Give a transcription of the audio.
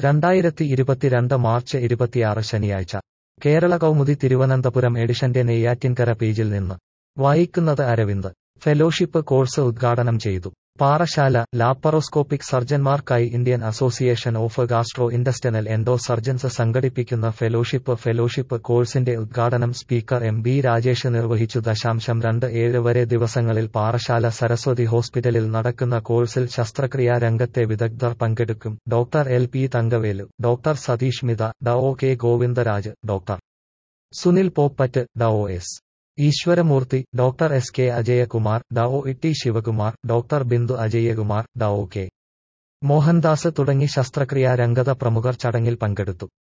രണ്ടായിരത്തി ഇരുപത്തിരണ്ട് മാർച്ച് ഇരുപത്തിയാറ് ശനിയാഴ്ച കേരള കൗമുദി തിരുവനന്തപുരം എഡിഷന്റെ നെയ്യാറ്റിൻകര പേജിൽ നിന്ന് വായിക്കുന്നത് അരവിന്ദ് ഫെലോഷിപ്പ് കോഴ്സ് ഉദ്ഘാടനം ചെയ്തു പാറശാല ലാപ്പറോസ്കോപ്പിക് സർജൻമാർക്കായി Indian association of gastro intestinal endo surgeons സംഘടിപ്പിക്കുന്ന ഫെലോഷിപ്പ് ഫെലോഷിപ്പ് കോഴ്സിന്റെ ഉദ്ഘാടനം സ്പീക്കർ എം ബി രാജേഷ് നിർവഹിച്ചു ദശാംശം രണ്ട് ഏഴ് വരെ ദിവസങ്ങളിൽ പാറശാല സരസ്വതി ഹോസ്പിറ്റലിൽ നടക്കുന്ന കോഴ്സിൽ ശസ്ത്രക്രിയാ രംഗത്തെ വിദഗ്ധർ പങ്കെടുക്കും doctor L P Thangavelu doctor Satheesh Mitha ഡ ഒ കെ ഗോവിന്ദരാജ് ഡോക്ടർ സുനിൽ പോപ്പറ്റ് ഡ ഒ S Eswaramoorthy doctor S K Ajayakumar ഡ ഒ ഇ ശിവകുമാർ ഡോക്ടർ ബിന്ദു അജയകുമാർ ഡ ഒ കെ മോഹൻദാസ് തുടങ്ങി ശസ്ത്രക്രിയാ രംഗത പ്രമുഖർ ചടങ്ങിൽ പങ്കെടുത്തു